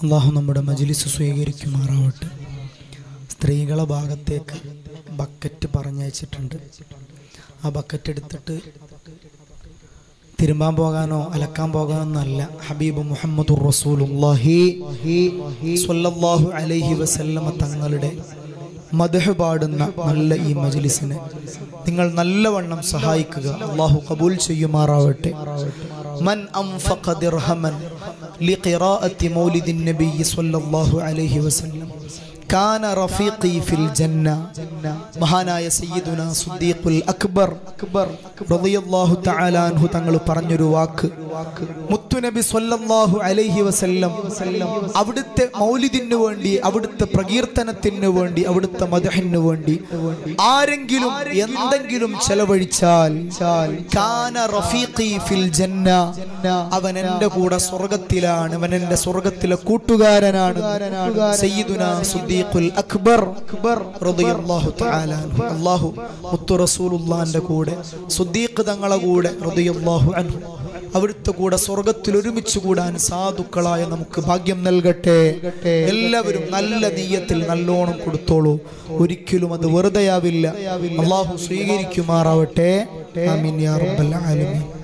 അള്ളാഹു നമ്മുടെ മജ്ലിസ് സ്വീകരിക്കുമാറാവട്ടെ സ്ത്രീകളെ ഭാഗത്തേക്ക് ബക്കറ്റ് പറഞ്ഞയച്ചിട്ടുണ്ട് ആ ബക്കറ്റ് എടുത്തിട്ട് തിരുമ്പാൻ പോകാനോ അലക്കാൻ പോകാനോ എന്നല്ല ഹബീബ് മുഹമ്മദ് റസൂലുള്ളാഹി സ്വല്ലല്ലാഹു അലൈഹി വസല്ലമ തങ്ങളുടെ മദഹ് പാടുന്ന നല്ല ഈ മജ്ലിസിനെ നിങ്ങൾ നല്ലവണ്ണം സഹായിക്കുക അള്ളാഹു കബൂൽ ചെയ്യുമാറാവട്ടെ മൻ അൻഫഖ ദിർഹമൻ ലിഖിറാഅത്തി മൗലിദിൻ നബി സ്വല്ലല്ലാഹു അലൈഹി വസല്ലം കാന റഫീഖി ഫിൽ ജന്ന മഹാനായ സയ്യിദുന സുദ്ദീഖുൽ അക്ബർ അക്ബർ റളിയല്ലാഹു തആല അൻഹു തങ്ങൾ പറഞ്ഞൊരു വാക്ക് മുത്തുനബി സ്വല്ലല്ലാഹു അലൈഹി വസല്ലം അവിടുത്തെ മൗലിദിന് വേണ്ടി അവിടുത്തെ പ്രകീർത്തനത്തിന് വേണ്ടി അവിടുത്തെ മദഹിന് വേണ്ടി ആരെങ്കിലും എന്തെങ്കിലും ചെലവഴിച്ചാൽ കാന റഫീഖി ഫിൽ ജന്ന അവൻ എൻ്റെ കൂടെ സ്വർഗത്തിലാണ് അവൻ എൻ്റെ സ്വർഗത്തിലെ കൂട്ടുകാരനാണ് സയ്യിദുന സുദ്ദീഖുൽ അക്ബർ അക്ബർ റളിയല്ലാഹു തആല അൻഹു അല്ലാഹു മുത്തു റസൂലുള്ളാഹിന്റെ കൂടെ സുദ്ദീഖ് തങ്ങളെ കൂടെ റളിയല്ലാഹു അൻഹു അവിടുത്തെ കൂടെ സ്വർഗത്തിൽ ഒരുമിച്ച് കൂടാൻ സാധുക്കളായ നമുക്ക് ഭാഗ്യം നൽകട്ടെ എല്ലാവരും നല്ല നീയത്തിൽ നല്ലോണം കൊടുത്തോളൂ ഒരിക്കലും അത് വെറുതെയാവില്ല അള്ളാഹു സ്വീകരിക്കുമാറാവട്ടെ ആമീൻ യാ റബ്ബൽ ആലമീൻ